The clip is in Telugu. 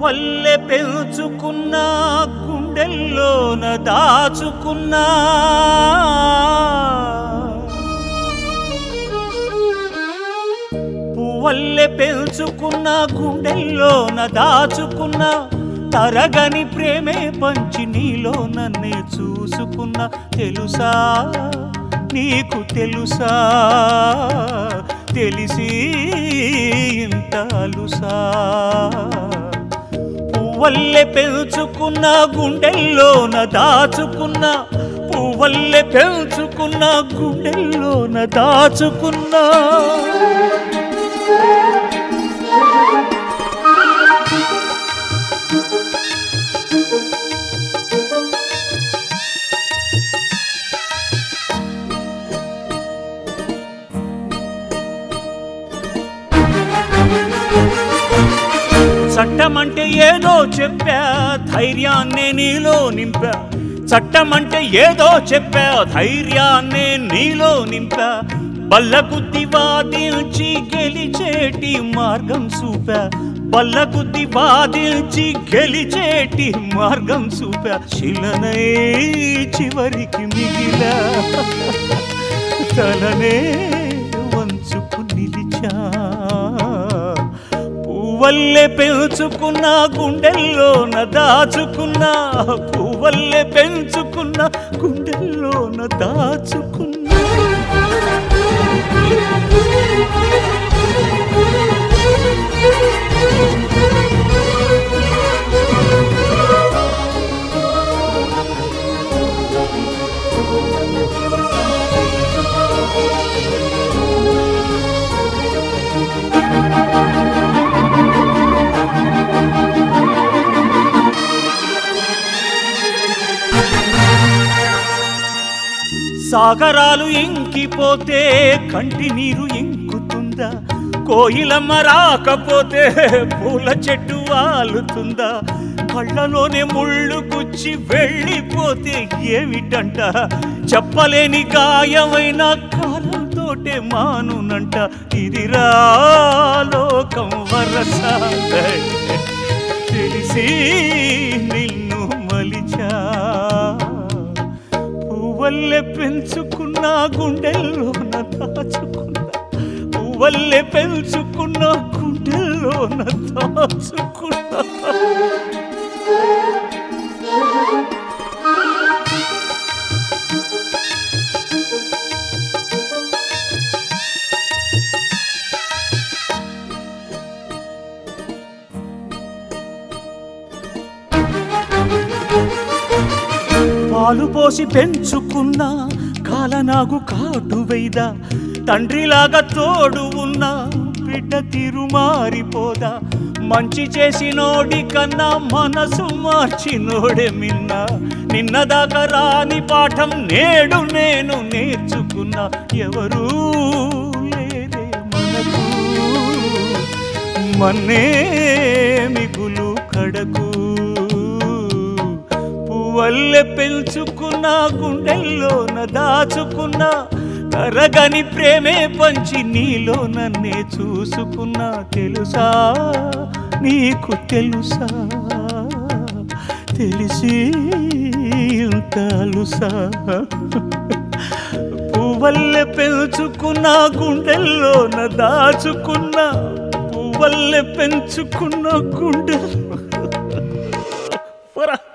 పువ్వల్లె పెంచుకున్న గుండెల్లోన దాచుకున్నా పువ్వల్లె పెంచుకున్న గుండెల్లోన దాచుకున్న తరగని ప్రేమే పంచి నీలో నన్నే చూసుకున్న తెలుసా నీకు తెలుసా తెలిసి ఇంత అలుసా పువ్వల్లె పెంచుకున్న గుండెల్లోన దాచుకున్న పువ్వల్లె పెంచుకున్న గుండెల్లోన దాచుకున్నా చట్టమంటే ఏదో చెప్పా ధైర్యాన్నే నీలో నింపా చట్టమంటే ఏదో చెప్పా ధైర్యాన్నే నీలో నింపా బల్లగుద్ది వాదించి గెలిచేటి మార్గం చూపా బల్లగుద్ది వాదించి గెలిచేటి మార్గం చూపా శిలనై చివరికి మిగిలా తలనే వంచుకు నిలిచా పువ్వల్లె పెంచుకున్న గుండెల్లోన దాచుకున్న పువ్వల్లె పెంచుకున్న గుండెల్లోన దాచుకున్నా సాగరాలు ఇంకిపోతే కంటి నీరు ఇంకుతుందా కోయిలమ్మ రాకపోతే పూల చెట్టు వాలుతుందా కళ్ళలోనే ముళ్ళు గుచ్చి వెళ్ళిపోతే ఏమిటంట చెప్పలేని గాయమైన కాలంతోటే మానునంట ఇది రాలోకం వరస తెలిసి నిన్ను మలిచా పువ్వల్లె పెంచుకున్న గుండెల్లోన దాచుకున్న పువ్వల్లె పెంచుకున్న గుండెల్లోన దాచుకున్న పాలు పోసి పెంచుకున్న కాలనాగు కాటు వైదా తండ్రిలాగా తోడు ఉన్న బిడ్డ తీరు మారిపోదా మంచి చేసినోడి కన్నా మనసు మార్చినోడే మిన్న నిన్నదాకా రాని పాఠం నేడు నేను నేర్చుకున్నా ఎవరూ లేరే మనకు మన్నే మిగులు కడకు పువ్వల్లె పెంచుకున్న గుండెల్లోన దాచుకున్న తరగని ప్రేమే పంచి నీలో నన్నే చూసుకున్నా తెలుసా నీకు తెలుసా తెలిసి ఇంత అలుసా పువ్వల్లె పెంచుకున్న గుండెల్లోన దాచుకున్న పువ్వల్లె పెంచుకున్న గుండె పరా